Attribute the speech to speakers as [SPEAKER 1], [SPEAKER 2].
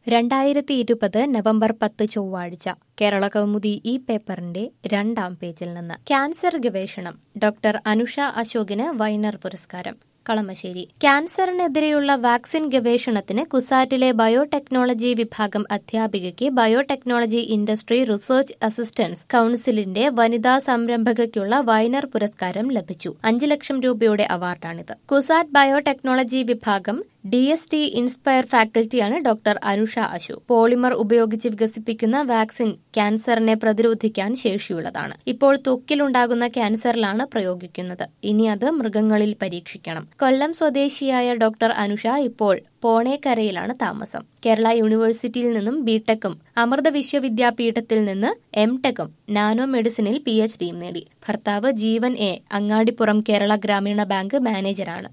[SPEAKER 1] രണ്ടായിരത്തി ഇരുപത് നവംബർ പത്ത് ചൊവ്വാഴ്ച കേരള കൗമുദി ഈ പേപ്പറിന്റെ രണ്ടാം പേജിൽ നിന്ന് ക്യാൻസർ ഗവേഷണം ഡോക്ടർ അനുഷ അശോകിന് വൈനർ പുരസ്കാരം കളമശ്ശേരി ക്യാൻസറിനെതിരെയുള്ള വാക്സിൻ ഗവേഷണത്തിന് കുസാറ്റിലെ ബയോടെക്നോളജി വിഭാഗം അധ്യാപികയ്ക്ക് ബയോടെക്നോളജി ഇൻഡസ്ട്രി റിസർച്ച് അസിസ്റ്റൻസ് കൌൺസിലിന്റെ വനിതാ സംരംഭകയ്ക്കുള്ള വൈനർ പുരസ്കാരം ലഭിച്ചു അഞ്ച് ലക്ഷം രൂപയുടെ അവാർഡാണിത് കുസാറ്റ് ബയോടെക്നോളജി വിഭാഗം ഡി എസ് ടി ഇൻസ്പയർ ഫാക്കൽറ്റിയാണ് ഡോക്ടർ അനുഷ അശു പോളിമർ ഉപയോഗിച്ച് വികസിപ്പിക്കുന്ന വാക്സിൻ ക്യാൻസറിനെ പ്രതിരോധിക്കാൻ ശേഷിയുള്ളതാണ് ഇപ്പോൾ ത്വക്കിലുണ്ടാകുന്ന ക്യാൻസറിലാണ് പ്രയോഗിക്കുന്നത് ഇനി അത് മൃഗങ്ങളിൽ പരീക്ഷിക്കണം കൊല്ലം സ്വദേശിയായ ഡോക്ടർ അനുഷ ഇപ്പോൾ പോണേക്കരയിലാണ് താമസം കേരള യൂണിവേഴ്സിറ്റിയിൽ നിന്നും ബിടെക്കും അമൃത വിശ്വവിദ്യാപീഠത്തിൽ നിന്ന് എം ടെക്കും നാനോ മെഡിസിനിൽ പി എച്ച് ഡിയും നേടി ഭർത്താവ് ജീവൻ എ അങ്ങാടിപ്പുറം കേരള ഗ്രാമീണ ബാങ്ക് മാനേജരാണ്